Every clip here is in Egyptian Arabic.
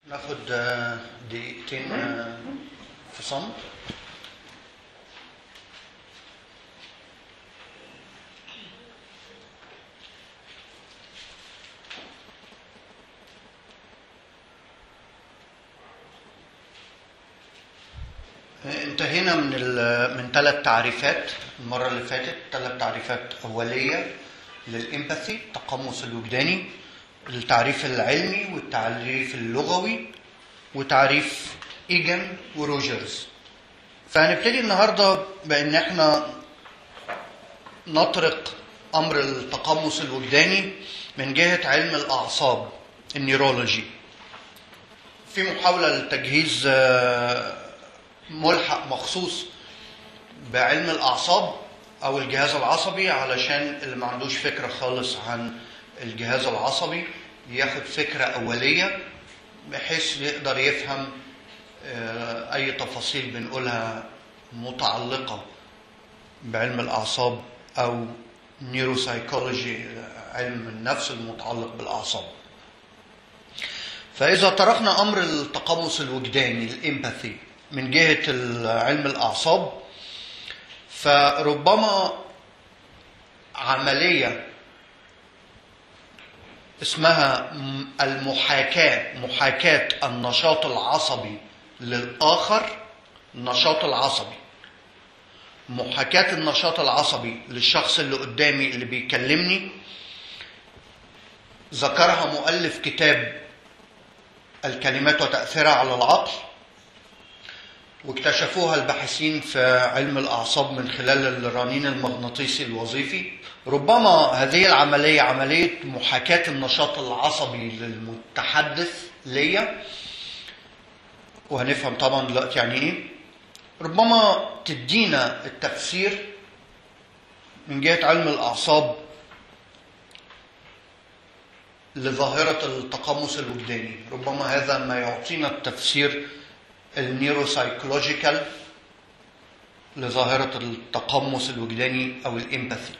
ناخد آه، دقيقتين آه، في صمت انتهينا من ال- من ثلاث تعريفات المرة اللي فاتت ثلاث تعريفات أولية للإمباثي التقمص الوجداني التعريف العلمي والتعريف اللغوي وتعريف إيجن وروجرز فهنبتدي النهاردة بأن احنا نطرق أمر التقمص الوجداني من جهة علم الأعصاب النيرولوجي في محاولة لتجهيز آه، ملحق مخصوص بعلم الأعصاب أو الجهاز العصبي علشان اللي ما عندوش فكرة خالص عن الجهاز العصبي ياخد فكرة أولية بحيث يقدر يفهم آه، أي تفاصيل بنقولها متعلقة بعلم الأعصاب أو نيوروسايكولوجي علم النفس المتعلق بالأعصاب فإذا طرحنا أمر التقمص الوجداني الإمباثي من جهة علم الأعصاب فربما عملية اسمها م- المحاكاة محاكاة النشاط العصبي للآخر النشاط العصبي محاكاة النشاط العصبي للشخص اللي قدامي اللي بيكلمني ذكرها مؤلف كتاب الكلمات وتأثيرها على العقل واكتشفوها الباحثين في علم الأعصاب من خلال الرنين المغناطيسي الوظيفي ربما هذه العملية عملية محاكاة النشاط العصبي للمتحدث ليا وهنفهم طبعا دلوقتي يعني ايه ربما تدينا التفسير من جهة علم الأعصاب لظاهرة التقمص الوجداني ربما هذا ما يعطينا التفسير النيوروسايكولوجيكال لظاهرة التقمص الوجداني أو الإمباثي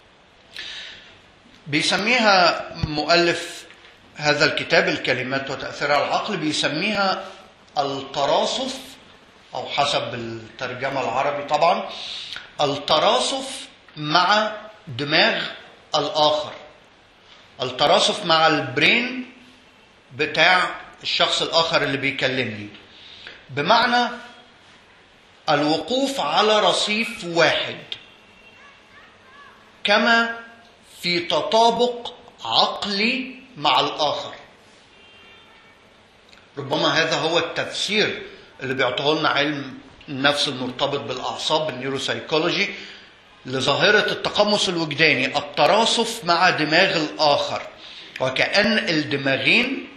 بيسميها مؤلف هذا الكتاب الكلمات وتأثيرها على العقل بيسميها التراصف أو حسب الترجمة العربي طبعا التراصف مع دماغ الآخر التراصف مع البرين بتاع الشخص الآخر اللي بيكلمني بمعنى الوقوف على رصيف واحد كما في تطابق عقلي مع الآخر ربما هذا هو التفسير اللي بيعطيه لنا علم النفس المرتبط بالأعصاب النيوروسايكولوجي لظاهرة التقمص الوجداني التراصف مع دماغ الآخر وكأن الدماغين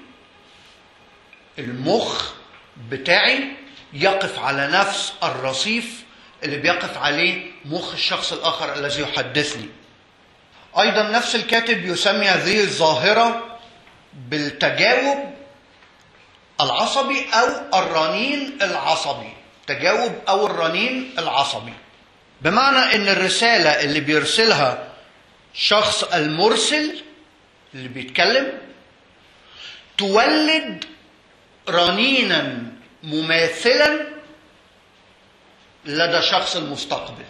المخ بتاعي يقف على نفس الرصيف اللي بيقف عليه مخ الشخص الآخر الذي يحدثني أيضا نفس الكاتب يسمي هذه الظاهرة بالتجاوب العصبي أو الرنين العصبي تجاوب أو الرنين العصبي بمعنى ان الرسالة اللي بيرسلها شخص المرسل اللي بيتكلم تولد رنينا مماثلا لدى شخص المستقبل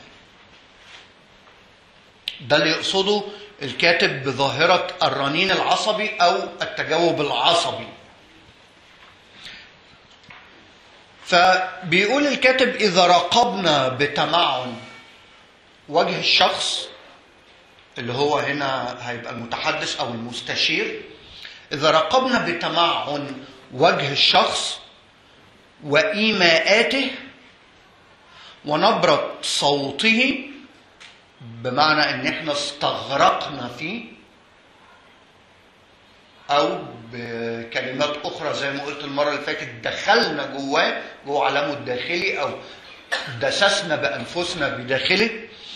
ده اللي يقصده الكاتب بظاهرة الرنين العصبي أو التجاوب العصبي فبيقول الكاتب إذا راقبنا بتمعن وجه الشخص اللي هو هنا هيبقى المتحدث أو المستشير إذا راقبنا بتمعن وجه الشخص وإيماءاته ونبرة صوته بمعنى ان احنا استغرقنا فيه او بكلمات اخرى زي ما قلت المره اللي فاتت دخلنا جواه جوه عالمه الداخلي او دسسنا بانفسنا بداخله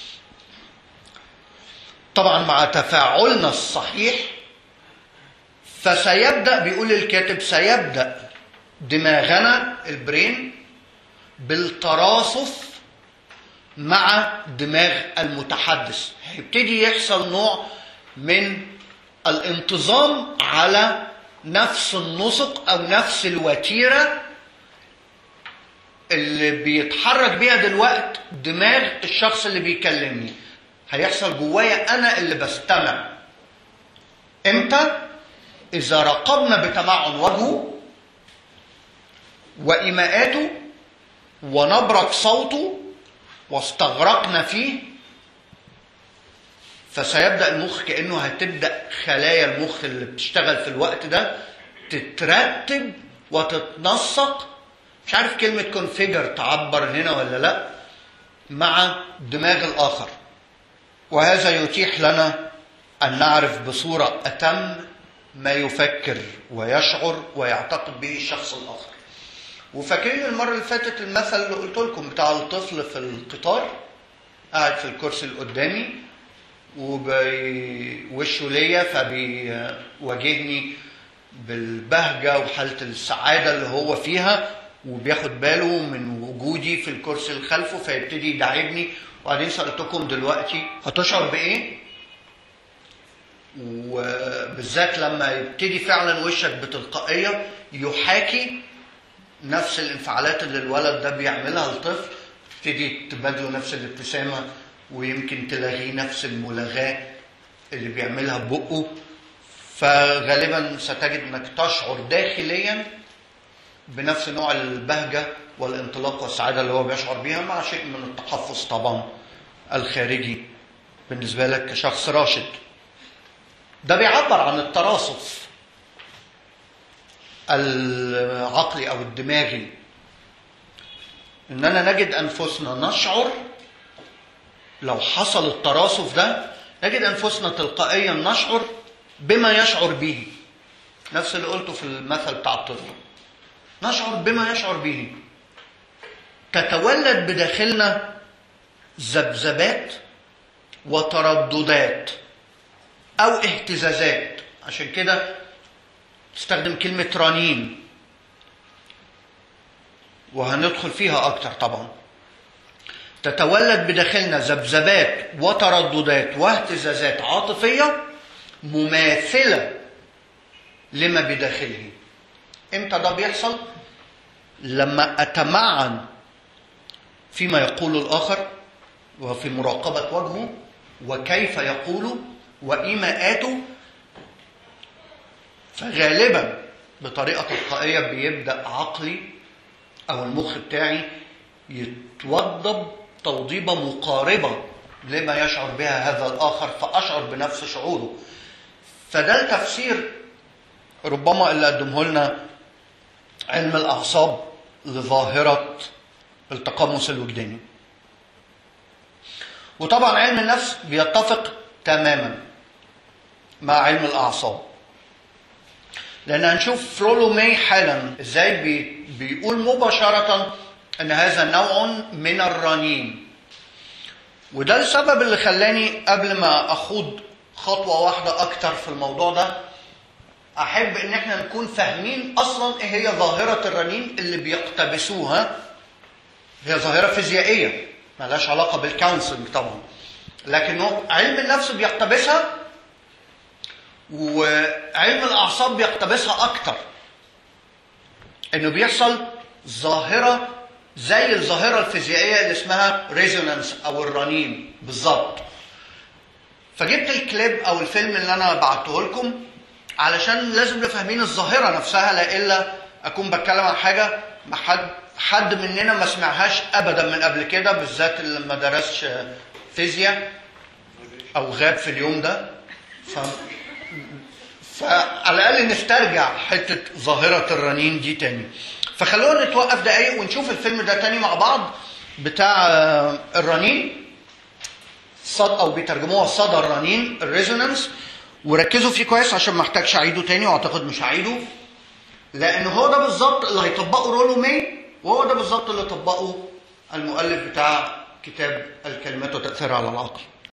طبعا مع تفاعلنا الصحيح فسيبدا بيقول الكاتب سيبدا دماغنا البرين بالتراصف مع دماغ المتحدث هيبتدي يحصل نوع من الانتظام على نفس النسق او نفس الوتيره اللي بيتحرك بيها دلوقت دماغ الشخص اللي بيكلمني هيحصل جوايا انا اللي بستمع امتى اذا راقبنا بتمعن وجهه وايماءاته ونبرة صوته واستغرقنا فيه فسيبدا المخ كانه هتبدا خلايا المخ اللي بتشتغل في الوقت ده تترتب وتتنسق مش عارف كلمة كونفيجر تعبر هنا ولا لا مع دماغ الآخر وهذا يتيح لنا أن نعرف بصورة أتم ما يفكر ويشعر ويعتقد به الشخص الآخر وفاكرين المرة اللي فاتت المثل اللي قلت لكم بتاع الطفل في القطار قاعد في الكرسي اللي قدامي ووشه ليا فبيواجهني بالبهجة وحالة السعادة اللي هو فيها وبياخد باله من وجودي في الكرسي اللي خلفه فيبتدي يداعبني وبعدين سألتكم دلوقتي هتشعر بإيه؟ وبالذات لما يبتدي فعلا وشك بتلقائية يحاكي نفس الانفعالات اللي الولد ده بيعملها الطفل تبتدي تبادلوا نفس الابتسامة ويمكن تلاغيه نفس الملاغاة اللي بيعملها ببقه فغالبا ستجد انك تشعر داخليا بنفس نوع البهجة والانطلاق والسعادة اللي هو بيشعر بيها مع شيء من التحفظ طبعا الخارجي بالنسبة لك كشخص راشد ده بيعبر عن التراصف العقلي أو الدماغي إننا نجد أنفسنا نشعر لو حصل التراصف ده نجد أنفسنا تلقائيا نشعر بما يشعر به نفس اللي قلته في المثل بتاع الطفل نشعر بما يشعر به تتولد بداخلنا ذبذبات وترددات او اهتزازات عشان كده تستخدم كلمة رنين وهندخل فيها أكتر طبعا تتولد بداخلنا ذبذبات وترددات واهتزازات عاطفية مماثلة لما بداخله امتى ده بيحصل لما اتمعن فيما يقول الاخر وفي مراقبه وجهه وكيف يقول وايماءاته فغالبا بطريقه تلقائيه بيبدا عقلي او المخ بتاعي يتوضب توضيبه مقاربه لما يشعر بها هذا الاخر فاشعر بنفس شعوره فده التفسير ربما اللي قدمه لنا علم الأعصاب لظاهرة التقمص الوجداني وطبعا علم النفس بيتفق تماما مع علم الأعصاب لأن هنشوف فرولو ماي حالا ازاي بي بيقول مباشرة أن هذا نوع من الرنين وده السبب اللي خلاني قبل ما أخوض خطوة واحدة أكتر في الموضوع ده احب ان احنا نكون فاهمين اصلا ايه هي ظاهره الرنين اللي بيقتبسوها هي ظاهره فيزيائيه ملهاش علاقه بالكونسلنج طبعا لكن علم النفس بيقتبسها وعلم الاعصاب بيقتبسها اكتر انه بيحصل ظاهره زي الظاهره الفيزيائيه اللي اسمها ريزونانس او الرنين بالظبط فجبت الكليب او الفيلم اللي انا بعته لكم علشان لازم نبقى فاهمين الظاهره نفسها لا الا اكون بتكلم عن حاجه ما حد حد مننا ما سمعهاش ابدا من قبل كده بالذات اللي ما درسش فيزياء او غاب في اليوم ده ف فعلى الاقل نسترجع حته ظاهره الرنين دي تاني فخلونا نتوقف دقايق ونشوف الفيلم ده تاني مع بعض بتاع الرنين صد او بيترجموها صدى الرنين الريزونانس وركزوا فيه كويس عشان ما احتاجش اعيده تاني واعتقد مش هعيده لان هو ده بالظبط اللي هيطبقه رولو ماي وهو ده بالظبط اللي طبقه المؤلف بتاع كتاب الكلمات وتاثيرها على العقل